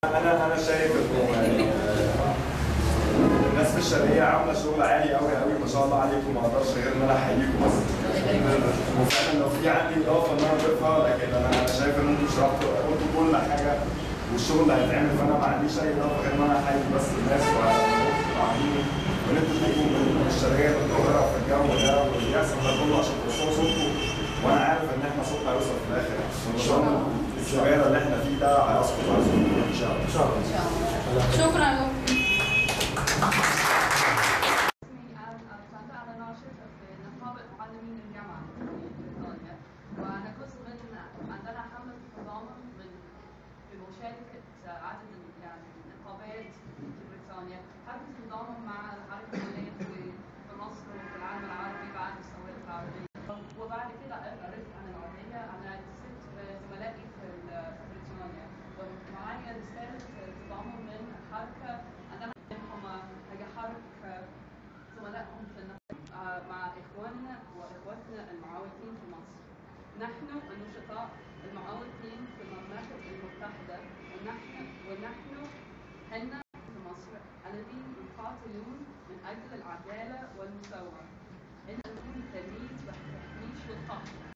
انا انا شايف انه يعني الناس في الشرقيه عامله شغل عالي قوي قوي ما شاء الله عليكم ما اقدرش غير ان انا احييكم بس وفعلا لو في عندي اضافه ان انا اضيفها لكن انا انا شايف ان انتم شرحتوا قلتوا كل حاجه والشغل اللي هيتعمل فانا ما عنديش اي اضافه غير ان انا احيي بس الناس وعاملين وان انتوا تيجوا من الشرقيه للقاهره في الجو ده واللي بيحصل ده كله عشان توصلوا صوتكم وانا عارف ان احنا صوتنا هيوصل في الاخر ان شاء الله الشوارع اللي احنا فيه ده هيسقط على صوتكم ان شاء الله ان شاء الله شكرا اسمي آن سانتا أنا ناشطة في نقابة معلمين الجامعة في بريطانيا وأنا جزء من عندنا حملة تضامن من بمشاركة عدد من يعني نقابات في بريطانيا حركة التضامن مع الحركة العمالية في في مصر وفي العالم العربي بعد الثورة العربية وبعد كده عرفت عن العربية أنا اتصلت بزملائي في ال- في بريطانيا ومعايا رسالة تضامن من حركة عندنا هم حرك زملائهم في النقابة آه، مع إخواننا وإخواتنا المعاودين في مصر نحن النشطاء المعاودين في المملكة المتحدة ونحن ونحن هن في مصر الذين يقاتلون من أجل العدالة والمساواة إن نكون تمييز والتحميش والقهر